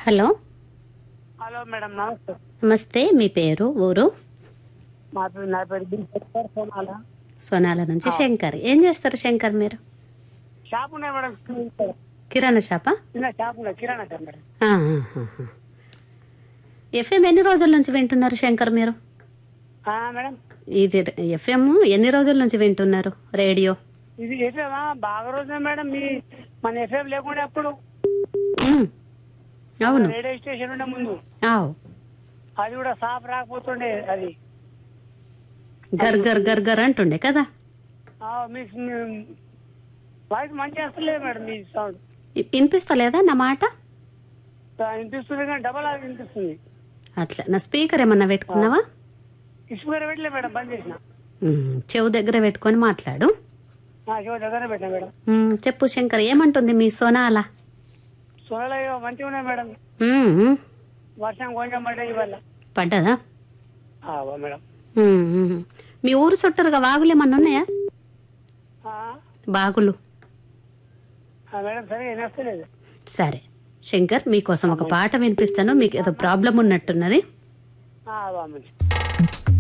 Hello hello madam నమస్తే నమస్తే మీ పేరు ఊరు మా పేరు నా పేరు బి. శంకర్ సోనాల సోనాల నుంచి శంకర్ ఏం చేస్తారు శంకర్ మీరు షాప్ ఉన్నాయి మేడం కిరాణా షాపా చిన్న షాప్ ఉన్నాయి కిరాణా షాప్ మేడం ఎఫ్ఎం ఎన్ని రోజుల నుంచి వింటున్నారు శంకర్ మీరు ఆ, మేడం ఇది ఎఫ్ఎం ఎన్ని రోజుల నుంచి వింటున్నారు రేడియో ఇది ఎఫ్ఎమా బాగా రోజునే మేడం మీ మన ఎఫ్ఎం లేకుండా అప్పుడు ఉమ్, అవును రేడియో స్టేషన్ ఉండే ముందు ఆవు అది కూడా సాఫ్ రాకపోతుండే అది గర్ గర్ గర్ గర్ అంటుండే కదా ఆ, మీ మీ వాయిస్ మంచిగా వస్తలేదు మేడం మీ సౌండ్ ఇ- వినిపిస్తలేదా నా మాట వినిపిస్తుంది కానీ డబల్ అది వినిపిస్తుంది అట్లా నా స్పీకర్ ఏమన్నా పెట్టుకున్నావా ఇసుక పెట్టలే మేడం బంద్ చేసిన ఉమ్, చెవు దగ్గర పెట్టుకొని మాట్లాడు నా శివ దగ్గర పెట్టిన మేడం ఉమ్, చెప్పు శంకర్ ఏమంటుంది మీ సోనాల సోనలో మంచిగా ఉన్నాయి మేడం ఉమ్, ఉమ్, వర్షం కొంచెం పడ్డా ఇవాళ పడ్డదా ఆ, ఓ మేడం ఉమ్, ఉమ్. మీ ఊరు చుట్టూరుగా వాగులు ఏమన్నా ఉన్నాయా ఆ, బాగులు ఆ, మేడం సరే ఏం వస్తలేదు సరే శంకర్ మీకోసం ఒక పాట వినిపిస్తాను మీకు ఏదో ప్రాబ్లం ఉన్నట్టున్నది ఆ, బా మంచి